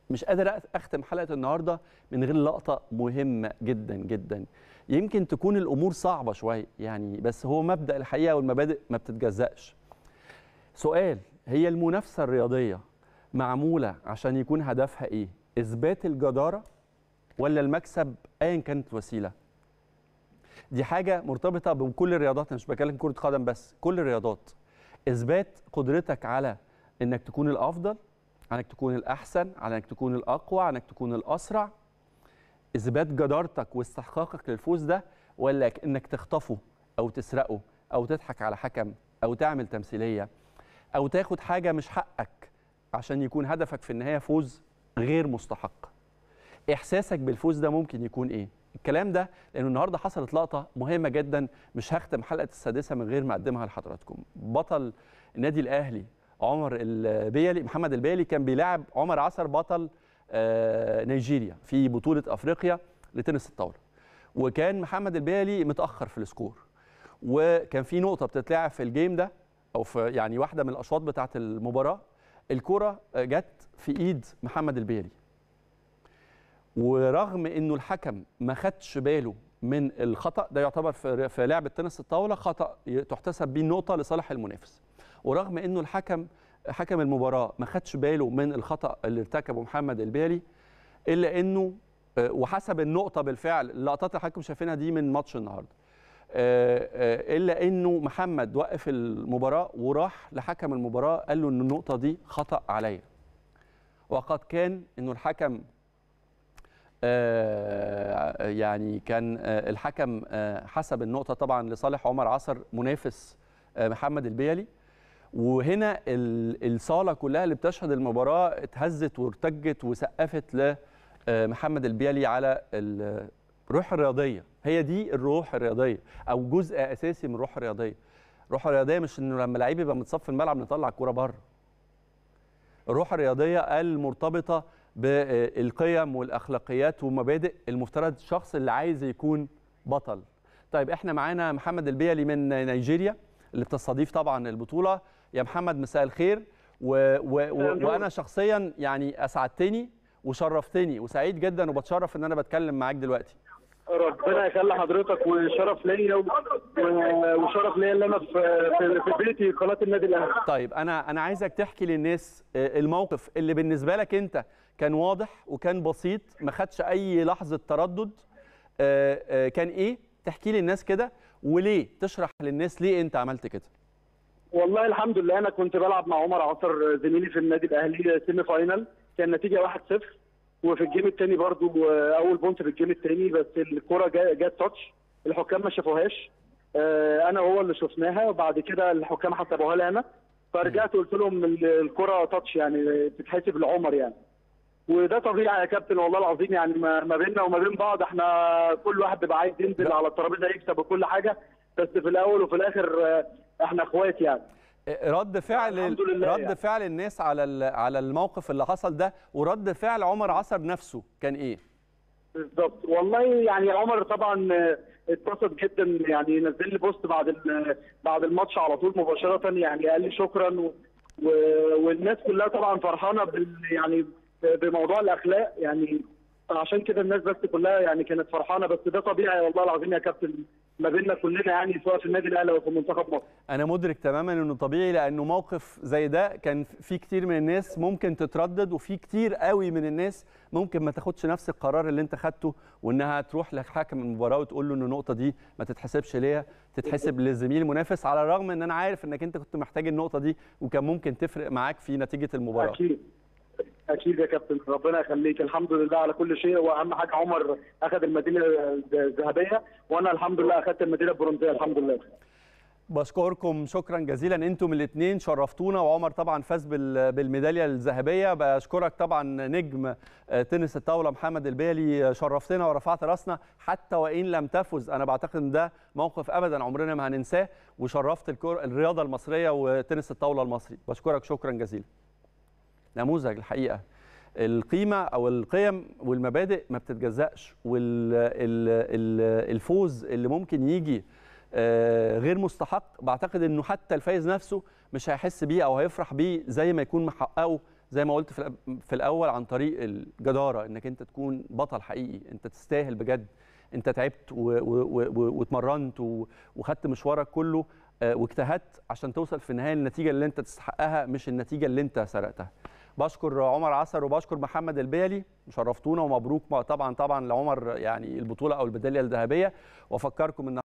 مش قادر اختم حلقه النهارده من غير لقطه مهمه جدا جدا يمكن تكون الامور صعبه شويه يعني بس هو مبدا الحقيقه والمبادئ ما بتتجزأش سؤال هي المنافسه الرياضيه معموله عشان يكون هدفها ايه اثبات الجداره ولا المكسب ايا كانت وسيله دي حاجه مرتبطه بكل الرياضات انا مش بكلم كره قدم بس كل الرياضات اثبات قدرتك على انك تكون الافضل على انك تكون الاحسن على انك تكون الاقوى على انك تكون الاسرع اثبات جدارتك واستحقاقك للفوز ده ولا انك تخطفه او تسرقه او تضحك على حكم او تعمل تمثيليه او تاخد حاجه مش حقك عشان يكون هدفك في النهايه فوز غير مستحق احساسك بالفوز ده ممكن يكون ايه الكلام ده لانه النهارده حصلت لقطه مهمه جدا مش هختم حلقه السادسه من غير ما اقدمها لحضراتكم بطل النادي الاهلي عمر البيلي محمد البيلي كان بيلاعب عمر عصر بطل آه نيجيريا في بطوله افريقيا لتنس الطاوله وكان محمد البيلي متاخر في السكور وكان في نقطه بتتلعب في الجيم ده او في يعني واحده من الاشواط بتاعه المباراه الكره جت في ايد محمد البيلي ورغم انه الحكم ما خدش باله من الخطا ده يعتبر في في لعبه تنس الطاوله خطا تحتسب بيه النقطه لصالح المنافس ورغم انه الحكم حكم المباراه ما خدش باله من الخطا اللي ارتكبه محمد البيلي الا انه وحسب النقطه بالفعل اللقطات اللي حضراتكم شايفينها دي من ماتش النهارده الا انه محمد وقف المباراه وراح لحكم المباراه قال له ان النقطه دي خطا عليا وقد كان انه الحكم يعني كان الحكم حسب النقطه طبعا لصالح عمر عصر منافس محمد البيلي وهنا الصاله كلها اللي بتشهد المباراه اتهزت وارتجت وسقفت لمحمد البيلي على الروح الرياضيه هي دي الروح الرياضيه او جزء اساسي من الروح الرياضيه الروح الرياضيه مش انه لما لعيب يبقى متصف الملعب نطلع الكوره بره الروح الرياضيه المرتبطه بالقيم والاخلاقيات ومبادئ المفترض الشخص اللي عايز يكون بطل طيب احنا معانا محمد البيلي من نيجيريا اللي بتستضيف طبعا البطوله يا محمد مساء الخير و و و وانا شخصيا يعني اسعدتني وشرفتني وسعيد جدا وبتشرف ان انا بتكلم معاك دلوقتي ربنا يخلي حضرتك وشرف ليا وشرف ليا اللي انا في في بيتي قناه النادي الاهلي طيب انا انا عايزك تحكي للناس الموقف اللي بالنسبه لك انت كان واضح وكان بسيط ما خدش اي لحظه تردد كان ايه تحكي للناس كده وليه تشرح للناس ليه انت عملت كده والله الحمد لله انا كنت بلعب مع عمر عصر زميلي في النادي الاهلي سيمي فاينل كان النتيجه 1-0 وفي الجيم الثاني برضو اول بونت في الجيم الثاني بس الكره جت تاتش الحكام ما شافوهاش انا وهو اللي شفناها وبعد كده الحكام حسبوها لي انا فرجعت قلت لهم الكره تاتش يعني تتحسب لعمر يعني وده طبيعي يا كابتن والله العظيم يعني ما بيننا وما بين بعض احنا كل واحد بيبقى عايز ينزل على الترابيزه يكسب وكل حاجه بس في الاول وفي الاخر احنا اخوات يعني رد فعل رد يعني. فعل الناس على على الموقف اللي حصل ده ورد فعل عمر عصر نفسه كان ايه بالظبط والله يعني عمر طبعا اتبسط جدا يعني نزل لي بوست بعد بعد الماتش على طول مباشره يعني قال لي شكرا و... و... والناس كلها طبعا فرحانه بال يعني بموضوع الاخلاق يعني عشان كده الناس بس كلها يعني كانت فرحانه بس ده طبيعي والله العظيم يا كابتن ما بيننا كلنا يعني سواء في النادي الاهلي او في منتخب مصر. انا مدرك تماما انه طبيعي لانه موقف زي ده كان في كتير من الناس ممكن تتردد وفي كتير قوي من الناس ممكن ما تاخدش نفس القرار اللي انت خدته وانها تروح لحكم المباراه وتقول له ان النقطه دي ما تتحسبش ليا تتحسب للزميل المنافس على الرغم ان انا عارف انك انت كنت محتاج النقطه دي وكان ممكن تفرق معاك في نتيجه المباراه. اكيد اكيد يا كابتن ربنا يخليك الحمد لله على كل شيء واهم حاجه عمر اخذ الميداليه الذهبيه وانا الحمد لله اخذت الميداليه البرونزيه الحمد لله بشكركم شكرا جزيلا انتم الاثنين شرفتونا وعمر طبعا فاز بالميداليه الذهبيه بشكرك طبعا نجم تنس الطاوله محمد البيلي شرفتنا ورفعت راسنا حتى وان لم تفز انا بعتقد ان ده موقف ابدا عمرنا ما هننساه وشرفت الرياضه المصريه وتنس الطاوله المصري بشكرك شكرا جزيلا نموذج الحقيقه القيمه او القيم والمبادئ ما بتتجزأش والفوز اللي ممكن يجي غير مستحق بعتقد انه حتى الفايز نفسه مش هيحس بيه او هيفرح بيه زي ما يكون محققه زي ما قلت في الأ- في الاول عن طريق الجداره انك انت تكون بطل حقيقي انت تستاهل بجد انت تعبت و- و- و- و- واتمرنت و- وخدت مشوارك كله آه، واجتهدت عشان توصل في النهايه للنتيجه اللي انت تستحقها مش النتيجه اللي انت سرقتها بشكر عمر عسر وبشكر محمد البيلي شرفتونا ومبروك طبعا طبعا لعمر يعني البطوله او الميداليه الذهبيه وافكركم ان